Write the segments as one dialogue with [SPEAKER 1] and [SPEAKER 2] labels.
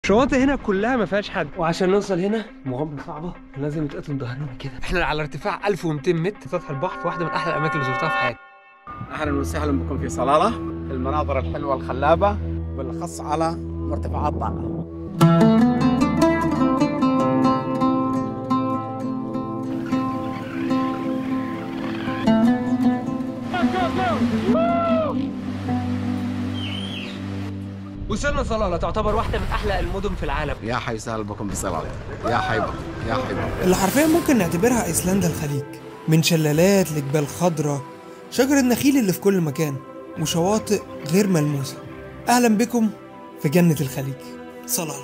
[SPEAKER 1] الشواطئ هنا كلها ما فيهاش حد وعشان نوصل هنا مغامره صعبه لازم نتقطم ظهرنا كده احنا على ارتفاع 1200 متر سطح البحر في واحده من احلى الاماكن اللي زرتها في حياتي
[SPEAKER 2] اهلا وسهلا بكم في صلاله المناظر الحلوه الخلابه بالاخص على مرتفعات طالعه
[SPEAKER 1] وصلنا صلاله تعتبر واحده من احلى المدن في العالم
[SPEAKER 2] يا حي وسهلا بكم بصلاله يا حي بكم يا حي بكم
[SPEAKER 3] اللي حرفيا ممكن نعتبرها ايسلندا الخليج من شلالات لجبال خضراء شجر النخيل اللي في كل مكان وشواطئ غير ملموسة أهلا بكم في جنة الخليج صلاة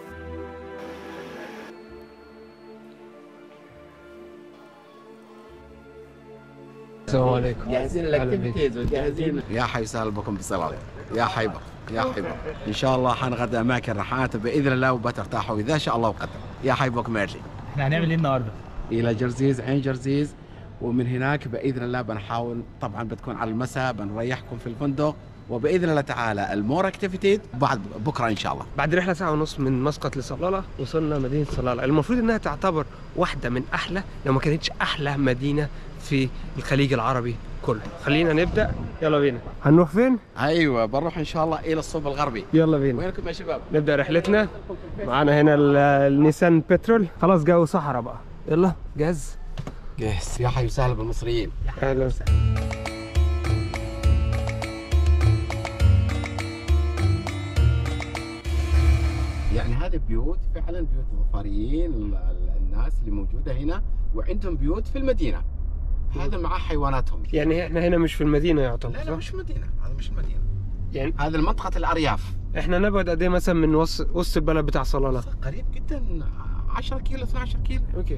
[SPEAKER 1] السلام عليكم
[SPEAKER 2] جاهزين الاكتيفيتيز وجاهزين يا حي وسهلا بكم بصلاله يا حي بكم يا حي بكم ان شاء الله حنغدا اماكن رحات باذن الله وبترتاحوا اذا شاء الله وقدر يا حي بكم ارجي
[SPEAKER 4] احنا هنعمل ايه النهارده؟
[SPEAKER 2] الى جرزيز عين جرزيز ومن هناك باذن الله بنحاول طبعا بتكون على المساء بنريحكم في الفندق وباذن الله تعالى المور اكتيفيتي بعد بكره ان شاء الله
[SPEAKER 1] بعد رحله ساعه ونص من مسقط لصلاله وصلنا مدينه صلاله المفروض انها تعتبر واحده من احلى لو ما كانتش احلى مدينه في الخليج العربي كله خلينا نبدا يلا بينا هنروح فين
[SPEAKER 2] ايوه بنروح ان شاء الله الى الصوب الغربي
[SPEAKER 1] يلا بينا
[SPEAKER 2] وينكم يا شباب
[SPEAKER 1] نبدا رحلتنا معانا هنا ال- النيسان بترول خلاص جو صحراء بقى يلا جاهز
[SPEAKER 2] جاهز يا حي وسهلا بالمصريين
[SPEAKER 1] اهلا وسهلا
[SPEAKER 2] يعني هذه بيوت فعلا بيوت الظفاريين ال- ال- الناس اللي موجوده هنا وعندهم بيوت في المدينه هذا مع حيواناتهم
[SPEAKER 1] يعني احنا هنا مش في المدينه يعتبر
[SPEAKER 2] لا لا
[SPEAKER 1] صح؟
[SPEAKER 2] مش مدينه هذا مش مدينه
[SPEAKER 1] يعني
[SPEAKER 2] هذا منطقه الارياف
[SPEAKER 1] احنا نبعد قد ايه مثلا من وسط وسط البلد بتاع صلاله
[SPEAKER 2] قريب جدا 10 كيلو 12 كيلو
[SPEAKER 1] اوكي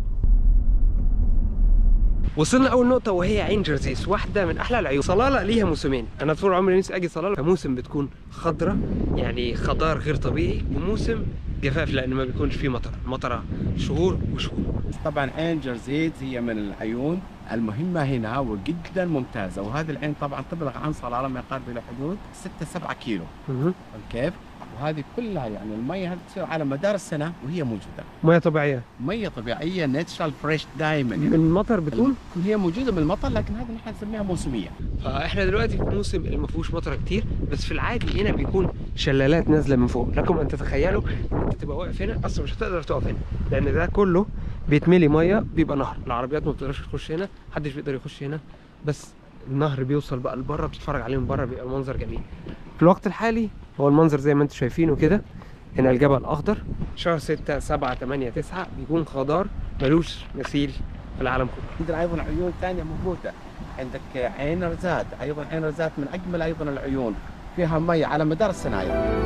[SPEAKER 1] وصلنا اول نقطة وهي عين جرزيس واحدة من احلى العيون صلالة ليها موسمين انا طول عمري نفسي اجي صلالة موسم بتكون خضرة يعني خضار غير طبيعي وموسم جفاف لان ما بيكونش فيه مطر المطرة شهور وشهور
[SPEAKER 2] طبعا عين جرزيت هي من العيون المهمة هنا وجدا ممتازة وهذه العين طبعا تبلغ عن صلالة ما يقارب إلى حدود 6 7 كيلو
[SPEAKER 1] مهم.
[SPEAKER 2] كيف؟ وهذه كلها يعني المية هذه تصير على مدار السنة وهي موجودة
[SPEAKER 1] مياه طبيعية
[SPEAKER 2] مية طبيعية ناتشرال فريش دائما
[SPEAKER 1] من
[SPEAKER 2] يعني
[SPEAKER 1] المطر بتكون
[SPEAKER 2] هي موجودة من المطر لكن هذه نحن نسميها موسمية
[SPEAKER 1] فاحنا دلوقتي في موسم اللي ما فيهوش مطره كتير بس في العادي هنا بيكون شلالات نازله من فوق لكم ان تتخيلوا ان انت تبقى واقف هنا اصلا مش هتقدر تقف هنا لان ده كله بيتملي ميه بيبقى نهر العربيات ما بتقدرش تخش هنا محدش بيقدر يخش هنا بس النهر بيوصل بقى لبره بتتفرج عليه من بره بيبقى المنظر جميل في الوقت الحالي هو المنظر زي ما انتم شايفينه كده هنا الجبل اخضر شهر 6 7 8 9 بيكون خضار ملوش مثيل في العالم كله
[SPEAKER 2] عندنا أيضا عيون ثانية موجودة عندك عين رزات أيضا عين رزات من أجمل أيضا العيون فيها مية على مدار السنة أيضا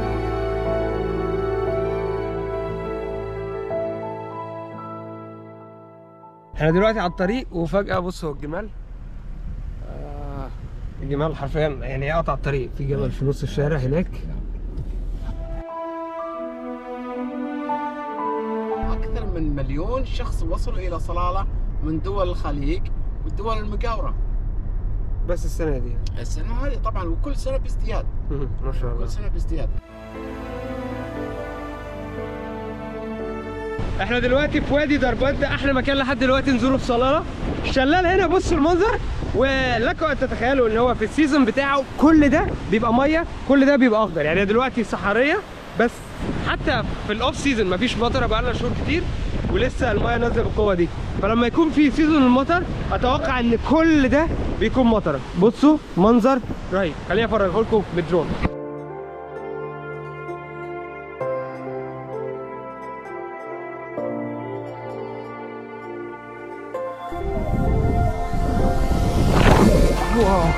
[SPEAKER 1] احنا دلوقتي على الطريق وفجأة بصوا الجمال آه الجمال حرفيا يعني قطع الطريق في جبل في نص الشارع هناك
[SPEAKER 2] أكثر من مليون شخص وصلوا إلى صلالة من دول الخليج والدول المجاورة
[SPEAKER 1] بس السنة دي
[SPEAKER 2] السنة هذه طبعا وكل سنة بازدياد
[SPEAKER 1] مهم. ما شاء الله
[SPEAKER 2] كل سنة بازدياد
[SPEAKER 1] احنا دلوقتي في وادي دربات ده احلى مكان لحد دلوقتي نزوره في صلالة الشلال هنا بصوا المنظر ولكم ان تتخيلوا ان هو في السيزون بتاعه كل ده بيبقى ميه كل ده بيبقى اخضر يعني دلوقتي صحاريه بس حتى في الاوف سيزون مفيش مطره بقالنا شهور كتير ولسه الميه نازله بالقوه دي فلما يكون في سيزون المطر اتوقع ان كل ده بيكون مطره بصوا منظر رهيب خليني افرجه لكم بالدرون واو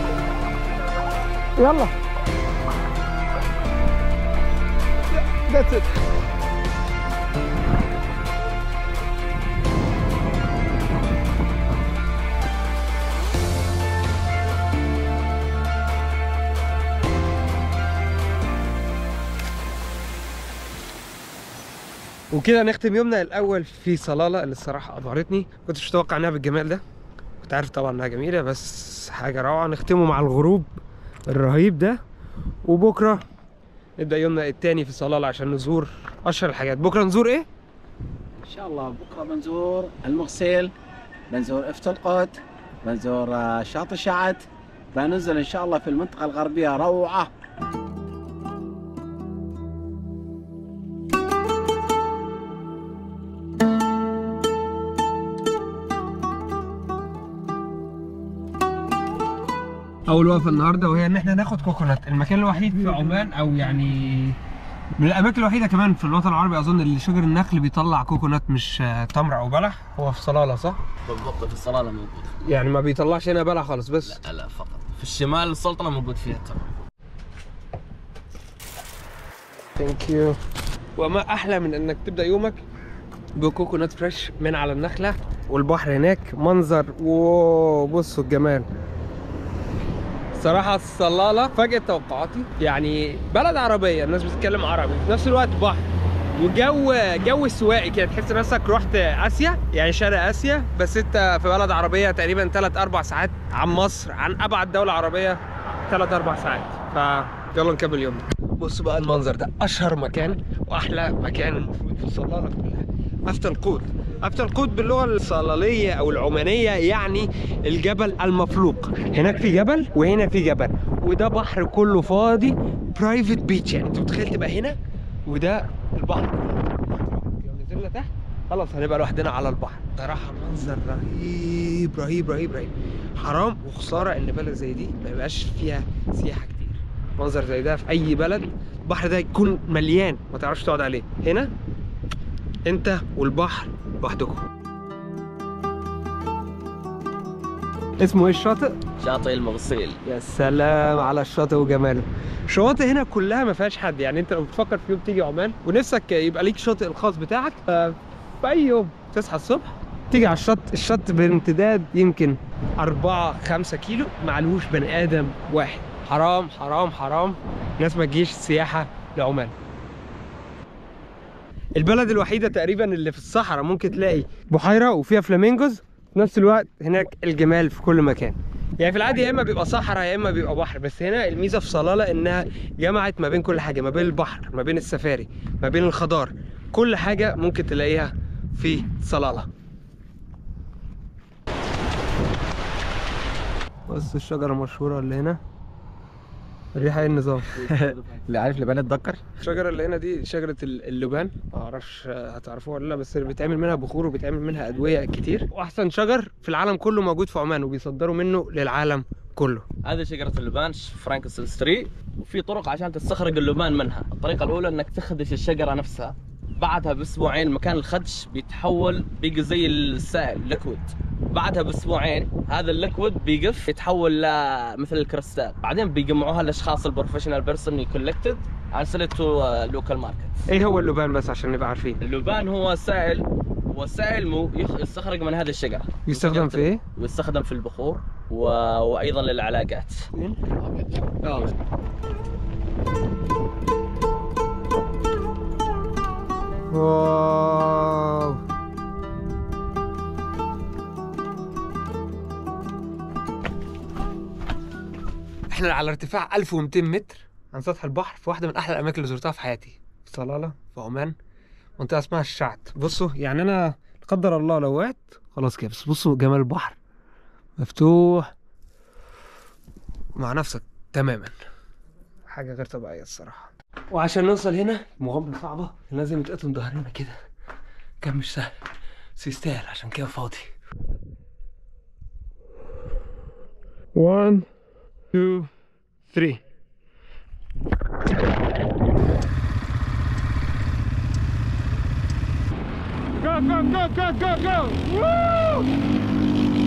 [SPEAKER 1] يلا That's it. وكده نختم يومنا الاول في صلاله اللي الصراحه ابهرتني كنتش متوقع انها بالجمال ده كنت عارف طبعا انها جميله بس حاجه روعه نختمه مع الغروب الرهيب ده وبكره نبدا يومنا التاني في صلاله عشان نزور اشهر الحاجات بكره نزور ايه
[SPEAKER 2] ان شاء الله بكره بنزور المغسيل بنزور افتلقوت بنزور آه، شاطئ شعت بننزل ان شاء الله في المنطقه الغربيه روعه
[SPEAKER 1] اول وقفه النهارده وهي ان احنا ناخد كوكونات المكان الوحيد في عمان او يعني من الاماكن الوحيده كمان في الوطن العربي اظن اللي شجر النخل بيطلع كوكونات مش آه، تمر او بلح هو في صلاله صح
[SPEAKER 4] بالضبط في الصلالة موجود
[SPEAKER 1] يعني ما بيطلعش هنا بلح خالص بس
[SPEAKER 4] لا لا فقط في الشمال السلطنة موجود فيها التمر
[SPEAKER 1] ثانك يو وما احلى من انك تبدا يومك بكوكونات فريش من على النخله والبحر هناك منظر واو بصوا الجمال صراحة الصلالة فاجأت توقعاتي يعني بلد عربية الناس بتتكلم عربي في نفس الوقت بحر وجو جو سوائي كده تحس نفسك رحت اسيا يعني شرق اسيا بس انت في بلد عربية تقريبا 3 4 ساعات عن مصر عن ابعد دولة عربية 3 4 ساعات فيلا نكمل يومنا بص بقى المنظر ده اشهر مكان واحلى مكان المفروض في الصلاله كلها افتى القود افتى القود باللغه الصلاليه او العمانيه يعني الجبل المفلوق هناك في جبل وهنا في جبل وده بحر كله فاضي برايفت بيتش يعني انت متخيل تبقى هنا وده البحر كله لو نزلنا تحت خلاص هنبقى لوحدنا على البحر صراحه منظر رهيب رهيب رهيب رهيب حرام وخساره ان بلد زي دي ما يبقاش فيها سياحه كتير منظر زي ده في اي بلد البحر ده يكون مليان ما تعرفش تقعد عليه هنا انت والبحر لوحدكم اسمه ايه الشاطئ
[SPEAKER 4] شاطئ المغسيل
[SPEAKER 1] يا سلام على الشاطئ وجماله الشواطئ هنا كلها ما فيهاش حد يعني انت لو بتفكر في يوم تيجي عمان ونفسك يبقى ليك شاطئ الخاص بتاعك آه، في اي يوم تصحى الصبح تيجي على الشط الشط بامتداد يمكن 4 5 كيلو معلوش بني ادم واحد حرام حرام حرام ناس ما تجيش سياحه لعمان البلد الوحيده تقريبا اللي في الصحراء ممكن تلاقي بحيره وفيها فلامينجوز في نفس الوقت هناك الجمال في كل مكان يعني في العادي يا اما بيبقى صحراء يا اما بيبقى بحر بس هنا الميزه في صلاله انها جمعت ما بين كل حاجه ما بين البحر ما بين السفاري ما بين الخضار كل حاجه ممكن تلاقيها في صلاله بص الشجره المشهوره اللي هنا الريحه ايه النظام
[SPEAKER 2] اللي عارف لبان الدكر
[SPEAKER 1] الشجره اللي هنا دي شجره ال- اللبان ما اعرفش هتعرفوها ولا لا بس بيتعمل منها بخور وبيتعمل منها ادويه كتير واحسن شجر في العالم كله موجود في عمان وبيصدروا منه للعالم كله
[SPEAKER 4] هذه شجرة اللبان فرانكستل تري وفي طرق عشان تستخرج اللبان منها الطريقة الأولى أنك تخدش الشجرة نفسها بعدها باسبوعين مكان الخدش بيتحول بيجي زي السائل ليكويد بعدها باسبوعين هذا الليكويد بيقف يتحول لمثل الكريستال بعدين بيجمعوها الاشخاص البروفيشنال بيرسون يكولكتد عن سيل تو لوكال ماركت
[SPEAKER 1] ايه هو اللبان بس عشان نبقى عارفين
[SPEAKER 4] اللبان هو سائل هو سائل مو يخ- يستخرج من هذه الشجرة
[SPEAKER 1] يستخدم في ايه؟
[SPEAKER 4] ويستخدم في البخور و... وايضا للعلاقات
[SPEAKER 1] اه واو احنا على ارتفاع 1200 متر عن سطح البحر في واحده من احلى الاماكن اللي زرتها في حياتي في صلاله في عمان منطقه اسمها الشعت بصوا يعني انا لا قدر الله لو وقعت خلاص كده بس بصوا جمال البحر مفتوح مع نفسك تماما حاجه غير طبيعيه الصراحه وعشان نوصل هنا مغامره صعبه لازم يتقطم ظهرنا كده كان مش سهل بس يستاهل عشان كده فاضي 1 2 3 Go, go, go, go, go, go! Woo!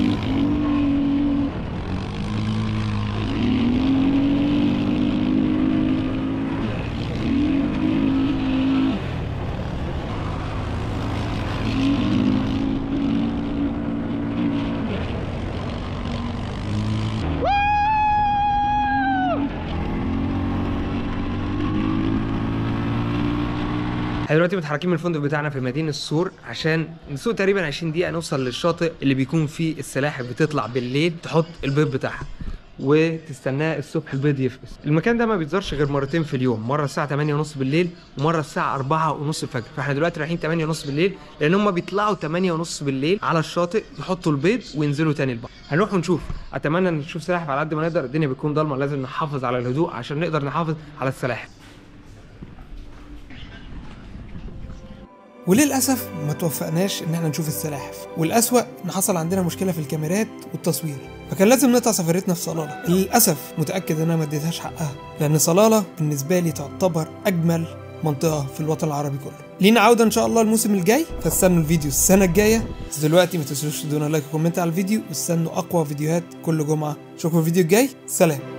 [SPEAKER 1] احنا دلوقتي متحركين من الفندق بتاعنا في مدينة السور عشان نسوق تقريبا 20 دقيقة نوصل للشاطئ اللي بيكون فيه السلاحف بتطلع بالليل تحط البيض بتاعها وتستناه الصبح البيض يفقس المكان ده ما بيتزارش غير مرتين في اليوم مره الساعه 8 ونص بالليل ومره الساعه 4 ونص الفجر فاحنا دلوقتي رايحين 8 ونص بالليل لان هم بيطلعوا 8 ونص بالليل على الشاطئ يحطوا البيض وينزلوا تاني البحر هنروح ونشوف اتمنى ان نشوف سلاحف على قد ما نقدر الدنيا بتكون ضلمه لازم نحافظ على الهدوء عشان نقدر نحافظ على السلاحف
[SPEAKER 3] وللأسف ما توفقناش إن احنا نشوف السلاحف والأسوأ إن حصل عندنا مشكلة في الكاميرات والتصوير فكان لازم نقطع سفريتنا في صلالة للأسف متأكد إن أنا ما اديتهاش حقها لأن صلالة بالنسبة لي تعتبر أجمل منطقة في الوطن العربي كله لينا عودة إن شاء الله الموسم الجاي فاستنوا الفيديو السنة الجاية بس دلوقتي ما تنسوش تدونا لايك وكومنت على الفيديو واستنوا أقوى فيديوهات كل جمعة أشوفكم في الفيديو الجاي سلام